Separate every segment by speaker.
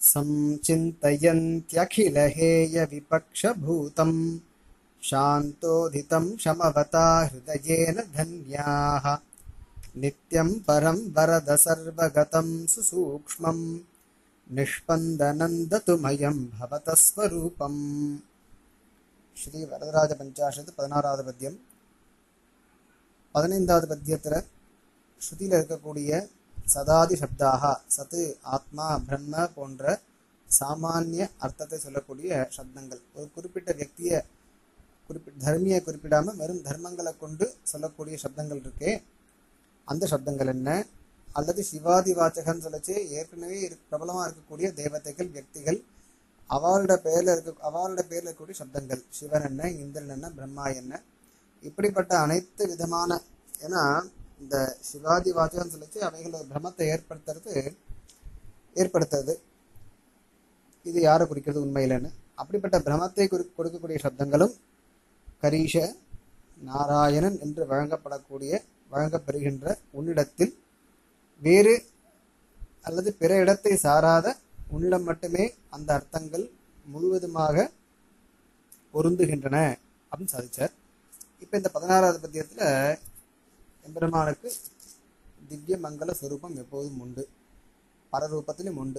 Speaker 1: सञ्चिन्तयन्त्यखिलहेयविपक्षभूतम् शान्तोदितं शमवता हृदयेन धन्याः नित्यं परं वरद सर्वगतं सुसूक्ष्मं निष्पन्दनन्दतुमयं भवतः स्वरूपम् ஸ்ரீ வரதராஜ பஞ்சாஷத்து பதினாறாவது பத்தியம் பதினைந்தாவது பத்தியத்தில் ஸ்ருதியில் இருக்கக்கூடிய சதாதி சப்தாக சத்து ஆத்மா பிரம்ம போன்ற சாமானிய அர்த்தத்தை சொல்லக்கூடிய சப்தங்கள் ஒரு குறிப்பிட்ட வியக்தியை குறிப்பிட்ட தர்மியை குறிப்பிடாம வெறும் தர்மங்களை கொண்டு சொல்லக்கூடிய சப்தங்கள் இருக்கே அந்த சப்தங்கள் என்ன அல்லது சிவாதி வாச்சகன்னு சொல்லச்சு ஏற்கனவே இரு பிரபலமாக இருக்கக்கூடிய தேவதைகள் வியக்திகள் அவளோட பெயர்ல இருக்க அவளோட பேர்ல இருக்கக்கூடிய சப்தங்கள் சிவன் என்ன இந்திரன் என்ன பிரம்மா என்ன இப்படிப்பட்ட அனைத்து விதமான ஏன்னா இந்த சிவாதி வாச்சகம் சொல்லிச்சு அவைகளோட பிரமத்தை ஏற்படுத்துறது ஏற்படுத்துறது இது யாரை குறிக்கிறது உண்மையிலன்னு அப்படிப்பட்ட பிரமத்தை குறி கொடுக்கக்கூடிய சப்தங்களும் கரீஷ நாராயணன் என்று வழங்கப்படக்கூடிய வழங்கப்பெறுகின்ற உன்னிடத்தில் வேறு அல்லது பிற இடத்தை சாராத உன்னிடம் மட்டுமே அந்த அர்த்தங்கள் முழுவதுமாக பொருந்துகின்றன அப்படின்னு சாதிச்சார் இப்போ இந்த பதினாறாவது பத்தியத்தில் எம்பெருமானுக்கு திவ்ய மங்கள ஸ்வரூபம் எப்போதும் உண்டு பரரூபத்திலும் உண்டு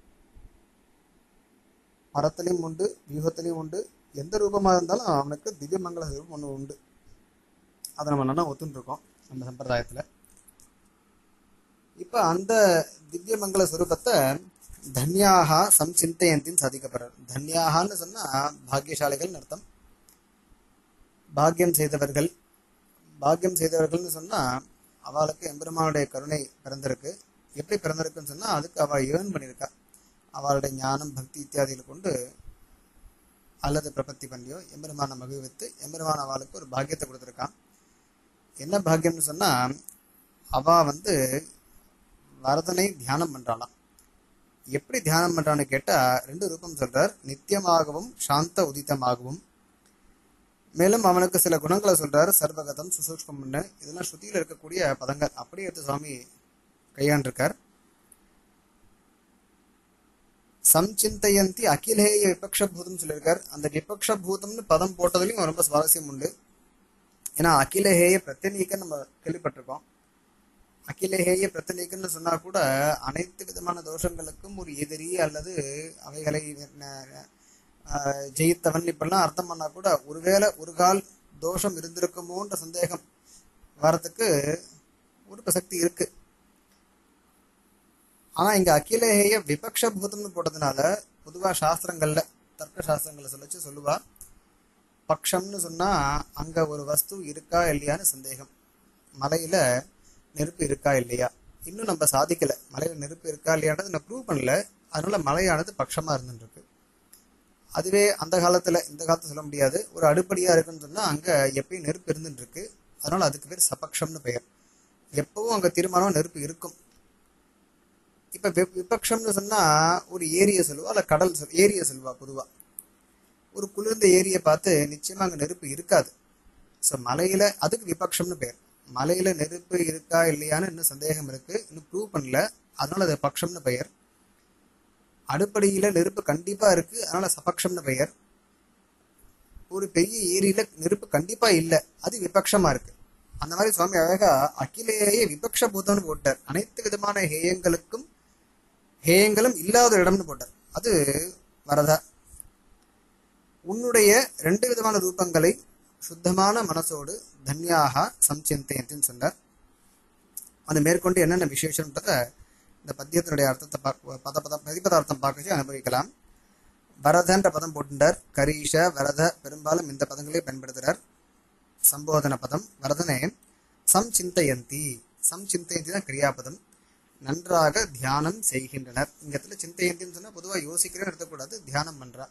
Speaker 1: பரத்திலையும் உண்டு வியூகத்திலையும் உண்டு எந்த ரூபமாக இருந்தாலும் அவனுக்கு திவ்ய மங்கள ஸ்வரூபம் ஒன்று உண்டு அதை நம்ம நல்லா ஒத்துருக்கோம் நம்ம சம்பிரதாயத்தில் இப்போ அந்த திவ்ய மங்கள ஸ்வரூபத்தை தன்யாக சம்சிந்தையந்தின்னு சாதிக்கப்படுறார் தன்யாகான்னு சொன்னா பாக்கியசாலிகள் அர்த்தம் பாக்கியம் செய்தவர்கள் பாக்கியம் செய்தவர்கள்னு சொன்னா அவளுக்கு எம்பெருமானுடைய கருணை பிறந்திருக்கு எப்படி பிறந்திருக்குன்னு சொன்னா அதுக்கு அவள் ஏர்ன் பண்ணியிருக்கா அவளுடைய ஞானம் பக்தி இத்தியாதிகளை கொண்டு அல்லது பிரபத்தி பண்ணியோ எம்பெருமான மகிழ்வித்து எம்பெருமான அவளுக்கு ஒரு பாக்கியத்தை கொடுத்துருக்கான் என்ன பாக்கியம்னு சொன்னா அவ வந்து வரதனை தியானம் பண்றாளாம் எப்படி தியானம் பண்றான்னு கேட்டா ரெண்டு ரூபம் சொல்றார் நித்தியமாகவும் சாந்த உதித்தமாகவும் மேலும் அவனுக்கு சில குணங்களை சொல்றாரு சர்வகதம் சுசூக்ஷ்மம்னு இதெல்லாம் ஸ்ருதியில இருக்கக்கூடிய பதங்கள் அப்படியே எடுத்து சுவாமி கையாண்டிருக்கார் சம்சிந்தையந்தி அகிலேய விபக்ஷ பூதம் சொல்லியிருக்கார் அந்த விபக்ஷ பூதம்னு பதம் போட்டதுலயும் ரொம்ப சுவாரஸ்யம் உண்டு ஏன்னா அகிலஹேய பிரத்யநீக்க நம்ம கேள்விப்பட்டிருக்கோம் அகிலஹேய பிரத்தனிக்குன்னு சொன்னா கூட அனைத்து விதமான தோஷங்களுக்கும் ஒரு எதிரி அல்லது அவைகளை ஜெயித்தவன் இப்பெல்லாம் அர்த்தம் பண்ணா கூட ஒருவேளை ஒரு கால் தோஷம் இருந்திருக்குமோன்ற சந்தேகம் வரத்துக்கு ஒரு பிரசக்தி இருக்கு ஆனா இங்க அகிலேய விபக்ஷ பூதம்னு போட்டதுனால பொதுவா சாஸ்திரங்கள்ல தர்க்க சாஸ்திரங்களை சொல்லிச்சு சொல்லுவா பக்ஷம்னு சொன்னா அங்க ஒரு வஸ்து இருக்கா இல்லையான்னு சந்தேகம் மலையில நெருப்பு இருக்கா இல்லையா இன்னும் நம்ம சாதிக்கல மலையில நெருப்பு இருக்கா இல்லையானது நான் ப்ரூவ் பண்ணல அதனால மலையானது பட்சமா இருந்துருக்கு அதுவே அந்த காலத்துல இந்த காலத்துல சொல்ல முடியாது ஒரு அடுப்படியா இருக்குன்னு சொன்னா அங்க எப்பயும் நெருப்பு இருந்துட்டு இருக்கு அதனால அதுக்கு பேர் சபக்ஷம்னு பெயர் எப்பவும் அங்க தீர்மானம் நெருப்பு இருக்கும் இப்ப விபக்ஷம்னு சொன்னா ஒரு ஏரிய சொல்லுவா இல்ல கடல் சொல் ஏரிய சொல்லுவா பொதுவா ஒரு குளிர்ந்த ஏரியை பார்த்து நிச்சயமா அங்க நெருப்பு இருக்காது ஸோ மலையில அதுக்கு விபக்ஷம்னு பேர் மலையில நெருப்பு இருக்கா இல்லையான்னு இன்னும் சந்தேகம் இருக்கு இன்னும் ப்ரூவ் பண்ணல அதனால அது பக்ஷம்னு பெயர் அடுப்படியில நெருப்பு கண்டிப்பா இருக்கு அதனால சபக்ஷம்னு பெயர் ஒரு பெரிய ஏரியில நெருப்பு கண்டிப்பா இல்லை அது விபக்ஷமா இருக்கு அந்த மாதிரி சுவாமி அழகா அகிலேயே விபக்ஷ பூதம்னு போட்டார் அனைத்து விதமான ஹேயங்களுக்கும் ஹேயங்களும் இல்லாத இடம்னு போட்டார் அது வரதா உன்னுடைய ரெண்டு விதமான ரூபங்களை சுத்தமான மனசோடு தன்யாக சம்சிந்தேன்னு சொன்னார் அது மேற்கொண்டு என்னென்ன விசேஷம்ன்றத இந்த பத்தியத்தினுடைய அர்த்தத்தை பார்க்க பத பத பிரதிபதார்த்தம் பார்க்க அனுபவிக்கலாம் வரதன்ற பதம் போட்டுட்டார் கரீஷ வரத பெரும்பாலும் இந்த பதங்களே பயன்படுத்துகிறார் சம்போதன பதம் வரதனே சம்சிந்தையந்தி சம்சிந்தையந்தி தான் கிரியாபதம் நன்றாக தியானம் செய்கின்றனர் இங்க இடத்துல சிந்தையந்தின்னு சொன்னா பொதுவாக யோசிக்கிறேன்னு எடுத்துக்கூடாது தியானம் பண்றா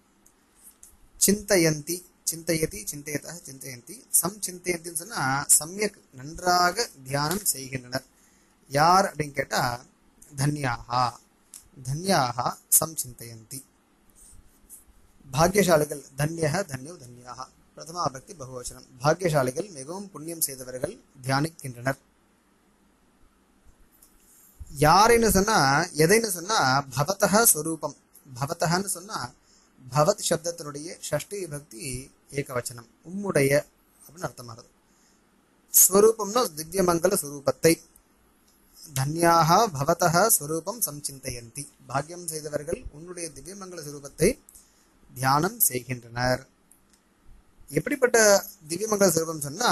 Speaker 1: சிந்தையந்தி சிந்தையதி சிந்தையதா சிந்தையந்தி சம் சிந்தையந்தின்னு சொன்னா சமயக் நன்றாக தியானம் செய்கின்றனர் யார் அப்படின்னு கேட்டா தன்யாகா தன்யாகா சம் சிந்தையந்தி பாக்கியசாலிகள் தன்யக தன்யோ தன்யாக பிரதமா பக்தி பகுவச்சனம் பாக்கியசாலிகள் மிகவும் புண்ணியம் செய்தவர்கள் தியானிக்கின்றனர் யாரைன்னு சொன்னா எதைன்னு சொன்னா பவத்தக ஸ்வரூபம் பவத்தகன்னு சொன்னா பவத் சப்தத்தினுடைய ஷஷ்டி பக்தி ஏகவச்சனம் உம்முடைய அப்படின்னு அர்த்தமாகுது ஸ்வரூபம்னா திவ்யமங்கல ஸ்வரூபத்தை தன்யாக பவத்தக ஸ்வரூபம் சம்சிந்தையந்தி பாக்கியம் செய்தவர்கள் உன்னுடைய திவ்யமங்கல ஸ்வரூபத்தை தியானம் செய்கின்றனர் எப்படிப்பட்ட திவ்யமங்கல ஸ்வரூபம் சொன்னா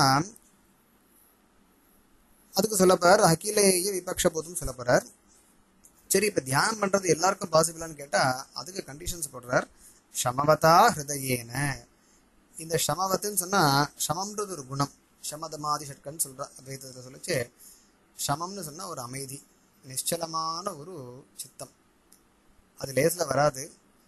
Speaker 1: அதுக்கு சொல்ல போறார் அகிலேய விபக்ஷ போதும் சொல்ல போறார் சரி இப்ப தியானம் பண்றது எல்லாருக்கும் பாசிபிளான்னு கேட்டா அதுக்கு கண்டிஷன்ஸ் போடுறார் ஷமவதா ஹிருதயேன இந்த ஷமவத்துன்னு சொன்னா ஷமம்ன்றது ஒரு குணம் ஷமதமாதி ஷட்கன்னு சொல்ற அத்வைதத்தில் சொல்லிச்சு ஷமம்னு சொன்னா ஒரு அமைதி நிശ്ചலமான ஒரு சித்தம் அது லேஸ்ல வராது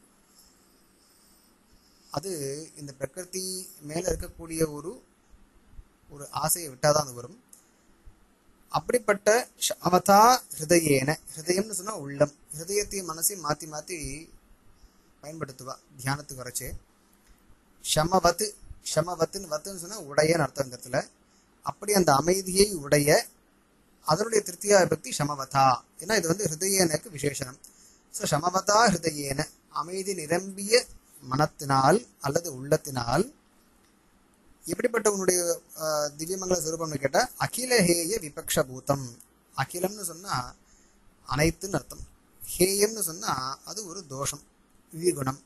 Speaker 1: அது இந்த பிரகிருதி மேல இருக்கக்கூடிய ஒரு ஒரு ஆசையை விட்டாதான் அது வரும் அப்படிப்பட்ட ஷமதா ஹிருதயேன ஹிருதயம்னு சொன்னா உள்ளம் ஹிருதயத்தையும் மனசையும் மாத்தி மாத்தி பயன்படுத்துவா தியானத்துக்கு வரைச்சு ஷமவத்து ஷமவத்துன்னு வத்துன்னு சொன்னா உடையன்னு அர்த்தம் இந்த இடத்துல அப்படி அந்த அமைதியை உடைய அதனுடைய திருத்தியா பக்தி ஷமவதா ஏன்னா இது வந்து ஹிருதயனுக்கு விசேஷனம் ஸோ ஷமவதா ஹிருதயேன அமைதி நிரம்பிய மனத்தினால் அல்லது உள்ளத்தினால் எப்படிப்பட்ட உன்னுடைய ஆஹ், திவ்யமங்கல சுரூபம்னு கேட்டா அகிலஹேய விபக்ஷ பூதம் அகிலம்னு சொன்னா அனைத்துன்னு அர்த்தம் ஹேயம்னு சொன்னா அது ஒரு தோஷம் விகுணம்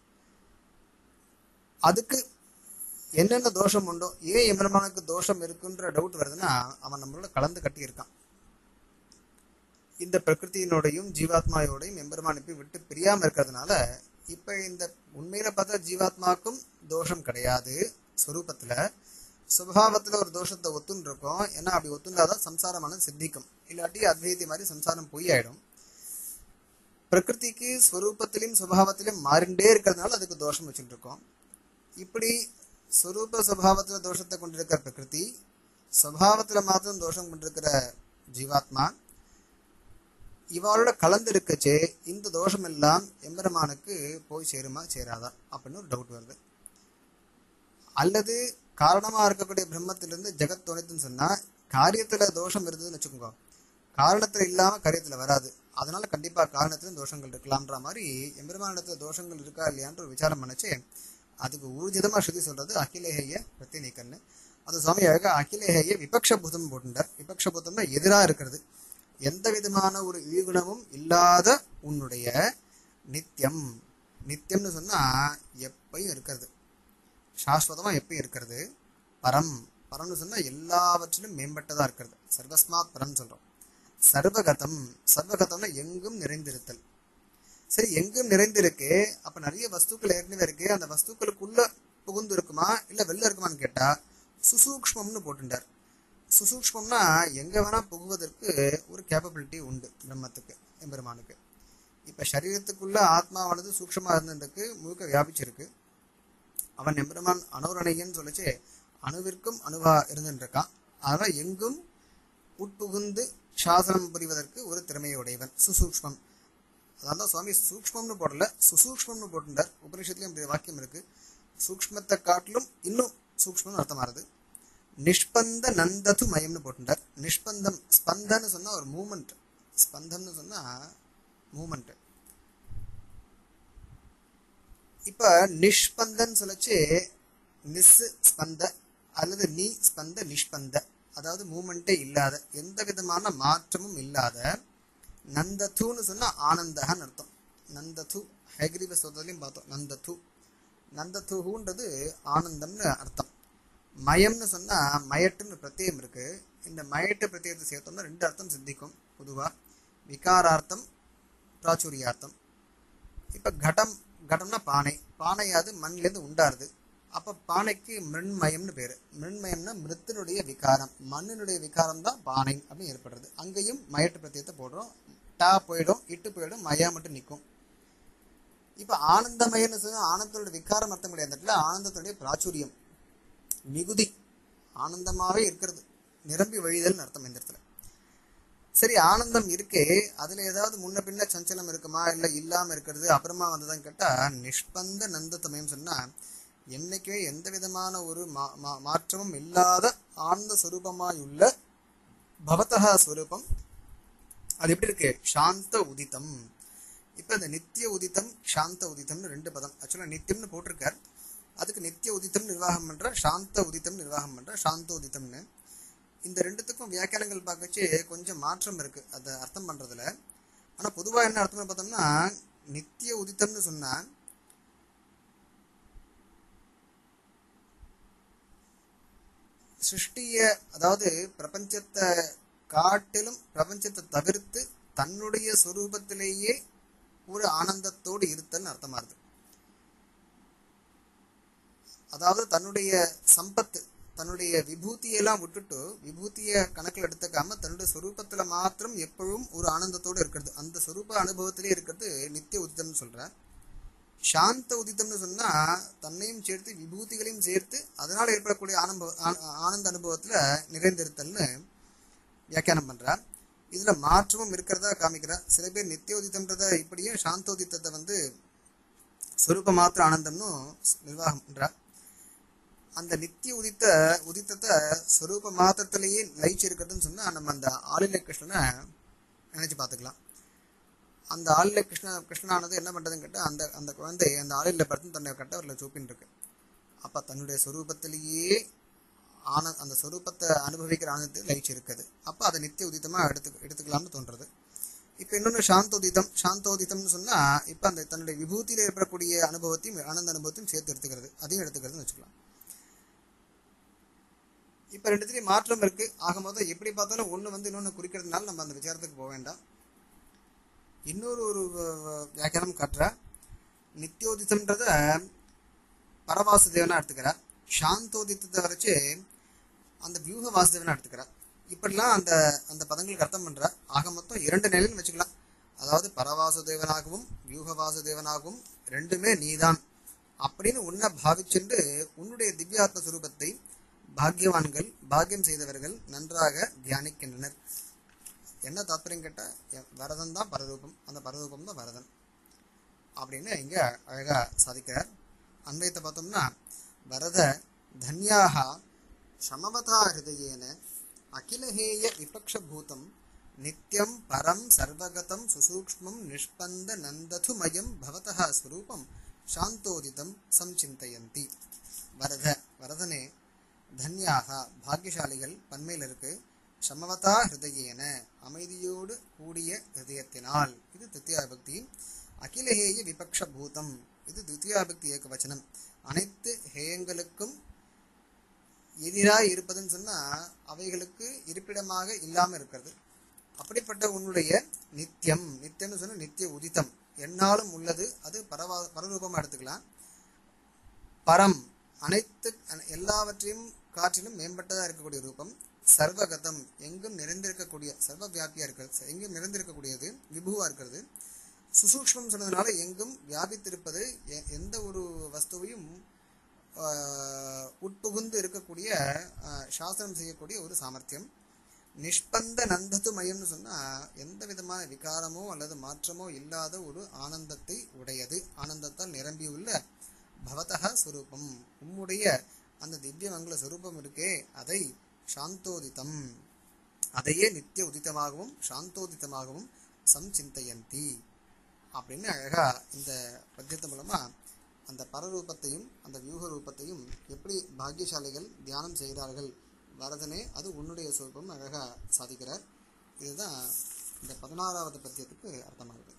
Speaker 1: அதுக்கு என்னென்ன தோஷம் உண்டோ ஏன் எம்பெருமானுக்கு தோஷம் இருக்குன்ற டவுட் வருதுன்னா அவன் நம்மளோட கலந்து கட்டி இருக்கான் இந்த பிரகிருத்தியினோடையும் ஜீவாத்மாவோடையும் எம்பெருமானை போய் விட்டு பிரியாம இருக்கிறதுனால இப்ப இந்த உண்மையில பார்த்தா ஜீவாத்மாக்கும் தோஷம் கிடையாது ஸ்வரூபத்துல சுபாவத்துல ஒரு தோஷத்தை ஒத்துன்னு இருக்கோம் ஏன்னா அப்படி ஒத்துண்டாதான் சம்சாரமானது சித்திக்கும் இல்லாட்டி அத்வைதி மாதிரி சம்சாரம் பொய் ஆயிடும் பிரகிருதிக்கு ஸ்வரூபத்திலும் சுபாவத்திலும் மாறிண்டே இருக்கிறதுனால அதுக்கு தோஷம் வச்சுட்டு இருக்கோம் இப்படி ஸ்வரூப சுபாவத்துல தோஷத்தை கொண்டிருக்கிற பிரகிருதி சுபாவத்துல மாத்திரம் தோஷம் கொண்டிருக்கிற ஜீவாத்மா இவாளோட கலந்து இருக்கச்சே இந்த தோஷம் எல்லாம் எம்பெருமானுக்கு போய் சேருமா சேராதா அப்படின்னு ஒரு டவுட் வருது அல்லது காரணமா இருக்கக்கூடிய பிரம்மத்திலிருந்து ஜெகத் துணைத்துன்னு சொன்னா காரியத்துல தோஷம் இருந்ததுன்னு வச்சுக்கோங்க காரணத்துல இல்லாம காரியத்துல வராது அதனால கண்டிப்பா காரணத்துல தோஷங்கள் இருக்கலாம்ன்ற மாதிரி எம்பெருமானிடத்துல தோஷங்கள் இருக்கா இல்லையான்ற ஒரு விசாரம் பண்ணச்சே அதுக்கு ஊர்ஜிதமா ஸ்ருதி சொல்றது அகிலேஹைய பிரத்தினிக்கன்னு அது சுவாமி அழகா அகிலேஹைய விபக்ஷ பூதம் போட்டுட்டார் விபக்ஷ பூதம்னா எதிரா இருக்கிறது எந்த விதமான ஒரு இழிகுணமும் இல்லாத உன்னுடைய நித்தியம் நித்தியம்னு சொன்னா எப்பயும் இருக்கிறது சாஸ்வதமா எப்பயும் இருக்கிறது பரம் பரம்னு சொன்னா எல்லாவற்றிலும் மேம்பட்டதா இருக்கிறது சர்வஸ்மாத் பரம் சொல்றோம் சர்வகதம் சர்வகதம்னா எங்கும் நிறைந்திருத்தல் சரி எங்கும் நிறைந்திருக்கு அப்ப நிறைய வஸ்துக்கள் ஏற்கனவே இருக்கு அந்த வஸ்துக்களுக்குள்ள புகுந்து இருக்குமா இல்ல வெளில இருக்குமான்னு கேட்டா சுசூக்ஷ்மம்னு போட்டுட்டார் சுசூக்ஷ்மம்னா எங்க வேணா புகுவதற்கு ஒரு கேப்பபிலிட்டி உண்டு பிரம்மத்துக்கு எம்பெருமானுக்கு இப்ப சரீரத்துக்குள்ள ஆத்மாவானது சூக்ஷ்மமா இருந்ததுக்கு முழுக்க வியாபிச்சிருக்கு அவன் எம்பெருமான் அணுரணையன்னு சொல்லிச்சு அணுவிற்கும் அணுவா இருந்துட்டு இருக்கான் அதனால எங்கும் உட்புகுந்து சாசனம் புரிவதற்கு ஒரு திறமையை உடையவன் சுசூக்ஷ்மம் அதான் சுவாமி சூக்ஷ்மம்னு போடல சுசூக்ஷ்மம்னு போட்டுட்டார் உபனிஷத்துலயும் இப்படி வாக்கியம் இருக்கு சூக்ஷ்மத்தை காட்டிலும் இன்னும் சூக்ஷ்மம்னு அர்த்தமாறுது நிஷ்பந்த நந்தது மயம்னு போட்டுட்டார் நிஷ்பந்தம் ஸ்பந்தன்னு சொன்னா ஒரு மூமெண்ட் ஸ்பந்தம்னு சொன்னா மூமெண்ட் இப்ப நிஷ்பந்தன் சொல்லச்சு நிஸ் ஸ்பந்த அல்லது நீ ஸ்பந்த நிஷ்பந்த அதாவது மூமெண்டே இல்லாத எந்த விதமான மாற்றமும் இல்லாத நந்ததுன்னு சொன்னா ஆனந்தகன்னு அர்த்தம் நந்தது ஹைகிரீவ சோதனையும் பார்த்தோம் நந்தது நந்ததுன்றது ஆனந்தம்னு அர்த்தம் மயம்னு சொன்னா மயட்டுன்னு பிரத்யயம் இருக்கு இந்த மயட்டு பிரத்யத்தை சேர்த்தோம்னா ரெண்டு அர்த்தம் சித்திக்கும் பொதுவா விகாரார்த்தம் பிராச்சுரியார்த்தம் இப்ப கடம் கடம்னா பானை பானையாது மண்ணிலேருந்து உண்டாருது அப்ப பானைக்கு மிருண்மயம்னு பேரு மிருண்மயம்னா மிருத்தினுடைய விகாரம் மண்ணினுடைய விகாரம் தான் பானை அப்படின்னு ஏற்படுறது அங்கேயும் மயட்டு பிரத்யத்தை போடுறோம் டா போயிடும் இட்டு போயிடும் மயா மட்டும் நிற்கும் இப்ப ஆனந்தமயன்னு சொன்னா ஆனந்தத்தோட விகாரம் அர்த்தம் கிடையாது அந்த இடத்துல ஆனந்தத்துடைய பிராச்சுரியம் மிகுதி ஆனந்தமாவே இருக்கிறது நிரம்பி வழிதல்னு அர்த்தம் இந்த இடத்துல சரி ஆனந்தம் இருக்கே அதுல ஏதாவது முன்ன பின்ன சஞ்சலம் இருக்குமா இல்ல இல்லாம இருக்கிறது அப்புறமா வந்ததான்னு கேட்டா நிஷ்பந்த நந்தத்தமயம் சொன்னா என்னைக்கே எந்த விதமான ஒரு மா- மா- மாற்றமும் இல்லாத ஆனந்த சுரூபமாயுள்ள பவதகா ஸ்வரூபம் அது எப்படி இருக்கு சாந்த உதித்தம் இப்ப இந்த நித்திய உதித்தம் சாந்த உதித்தம்னு ரெண்டு பதம் ஆக்சுவலா நித்தியம்னு போட்டிருக்கார் அதுக்கு நித்திய உதித்தம் நிர்வாகம் பண்ற சாந்த உதித்தம் நிர்வாகம் பண்ற சாந்த உதித்தம்னு இந்த ரெண்டுத்துக்கும் வியாக்கியானங்கள் பார்க்கச்சு கொஞ்சம் மாற்றம் இருக்கு அதை அர்த்தம் பண்றதுல ஆனா பொதுவா என்ன அர்த்தம்னு பார்த்தோம்னா நித்திய உதித்தம்னு சொன்னா சிருஷ்டிய அதாவது பிரபஞ்சத்தை காட்டிலும் பிரபஞ்சத்தை தவிர்த்து தன்னுடைய சொரூபத்திலேயே ஒரு ஆனந்தத்தோடு இருத்தல்னு அர்த்தமா இருக்கு அதாவது தன்னுடைய சம்பத்து தன்னுடைய விபூதியெல்லாம் விட்டுட்டு விபூதிய கணக்கில் எடுத்துக்காம தன்னுடைய சொரூபத்துல மாத்திரம் எப்பவும் ஒரு ஆனந்தத்தோடு இருக்கிறது அந்த சொரூப அனுபவத்திலே இருக்கிறது நித்திய உதித்தம்னு சொல்ற சாந்த உதித்தம்னு சொன்னா தன்னையும் சேர்த்து விபூதிகளையும் சேர்த்து அதனால ஏற்படக்கூடிய ஆனந்த ஆனந்த அனுபவத்துல நிறைந்திருத்தல்னு வியாக்கியானம் பண்றார் இதுல மாற்றமும் இருக்கிறதா காமிக்கிறார் சில பேர் நித்திய உதித்தம்ன்றத இப்படியே சாந்தோதித்தத்தை வந்து சொரூப மாத்திர ஆனந்தம்னு நிர்வாகம் பண்றார் அந்த நித்திய உதித்த உதித்தத்தை சொரூப மாத்திரத்திலேயே லயிச்சு இருக்கிறதுன்னு சொன்னா நம்ம அந்த ஆளில கிருஷ்ணனை நினைச்சு பார்த்துக்கலாம் அந்த ஆளில கிருஷ்ண கிருஷ்ணனானது என்ன பண்றதுன்னு கேட்டா அந்த அந்த குழந்தை அந்த ஆளில படுத்து தன்னை கட்டவரில் சூப்பின்னு இருக்கு அப்ப தன்னுடைய சொரூபத்திலேயே ஆன அந்த சொரூபத்தை அனுபவிக்கிற ஆனந்தத்தை லயிச்சு இருக்குது அப்ப அதை நித்திய உதித்தமா எடுத்து எடுத்துக்கலாம்னு தோன்றது இப்ப இன்னொன்னு சாந்தோதிதம் சாந்தோதிதம்னு சொன்னா இப்ப அந்த தன்னுடைய விபூதியில ஏற்படக்கூடிய அனுபவத்தையும் ஆனந்த அனுபவத்தையும் சேர்த்து எடுத்துக்கிறது அதையும் எடுத்துக்கிறதுன்னு வச்சுக்கலாம் இப்ப ரெண்டுத்திலையும் மாற்றம் இருக்கு ஆக மொத்தம் எப்படி பார்த்தாலும் ஒண்ணு வந்து இன்னொன்னு குறிக்கிறதுனால நம்ம அந்த விசாரத்துக்கு போக வேண்டாம் இன்னொரு ஒரு வ- வியாக்கியானம் காட்டுற நித்தியோதித்தம்ன்றத பரவாசுதேவனா எடுத்துக்கிறார் சாந்தோதித்தத்தை வரைச்சு அந்த வியூக வாசுதேவனா எடுத்துக்கிறார் இப்படிலாம் அந்த அந்த பதங்களுக்கு அர்த்தம் பண்ற ஆக மொத்தம் இரண்டு நிலைன்னு வச்சுக்கலாம் அதாவது பரவாசுதேவனாகவும் வியூக வாசுதேவனாகவும் ரெண்டுமே நீதான் அப்படின்னு உன்னை பாவிச்சுண்டு உன்னுடைய திவ்யாத்ம சுரூபத்தை பாக்கியவான்கள் பாக்கியம் செய்தவர்கள் நன்றாக தியானிக்கின்றனர் என்ன தாத்பரியம் கேட்டா எ- வரதன் தான் பரரூபம் அந்த பரரூபம் தான் வரதன் அப்படின்னு இங்க அழகா சாதிக்கிறார் அன்வயத்தை பார்த்தோம்னா வரத தன்யாக சமவதா ஹிருதயேன அகிலஹேய விபக்ஷபூதம் நித்யம் பரம் சர்வகதம் சுசூக்ஷ்மம் நிஷ்பந்த நந்ததுமயம் பவதः ஸ்வரூபம் சாந்தோதிதம் சம்சிந்தயந்தி வரத வரதனே தன்யாக பாக்கியசாலிகள் பன்மையில் இருக்கு சமவதா ஹிருதயேன அமைதியோடு கூடிய ஹிருதயத்தினால் இது தித்தியா பக்தி அகிலஹேய விபக்ஷ பூதம் இது தித்தியா பக்தி ஏக வச்சனம் அனைத்து ஹேயங்களுக்கும் எதிராய் இருப்பதுன்னு சொன்னா அவைகளுக்கு இருப்பிடமாக இல்லாம இருக்கிறது அப்படிப்பட்ட உன்னுடைய நித்தியம் நித்தியம்னு சொன்னா நித்திய உதித்தம் என்னாலும் உள்ளது அது பரவா பரரூபமா எடுத்துக்கலாம் பரம் அனைத்து அன- எல்லாவற்றையும் காற்றிலும் மேம்பட்டதா இருக்கக்கூடிய ரூபம் சர்வகதம் எங்கும் நிறைந்திருக்கக்கூடிய சர்வ வியாபியா இருக்கிறது எங்கும் நிறைந்திருக்கக்கூடியது விபுவா இருக்கிறது சுசூக்ஷ்மம் சொன்னதுனால எங்கும் வியாபித்திருப்பது எ- எந்த ஒரு வஸ்துவையும் ஆஹ், உட்புகுந்து இருக்கக்கூடிய ஆஹ், சாஸ்திரம் செய்யக்கூடிய ஒரு சாமர்த்தியம் நிஷ்பந்த நந்தத்து மயம்னு சொன்னா எந்த விதமான விகாரமோ அல்லது மாற்றமோ இல்லாத ஒரு ஆனந்தத்தை உடையது ஆனந்தத்தால் நிரம்பியுள்ள பவதக சுரூபம் உம்முடைய அந்த திவ்ய மங்கள சுரூபம் இருக்கே அதை சாந்தோதிதம் அதையே நித்திய உதித்தமாகவும் சாந்தோதித்தமாகவும் சம்சிந்தயந்தி அப்படின்னு அழகா இந்த பத்தியத்து மூலமா அந்த பரரூபத்தையும் அந்த வியூக ரூபத்தையும் எப்படி பாக்கியசாலிகள் தியானம் செய்கிறார்கள் வரதனே அது உன்னுடைய சுரூபம் அழகா சாதிக்கிறார் இதுதான் இந்த பதினாறாவது பத்தியத்துக்கு அர்த்தமாகுது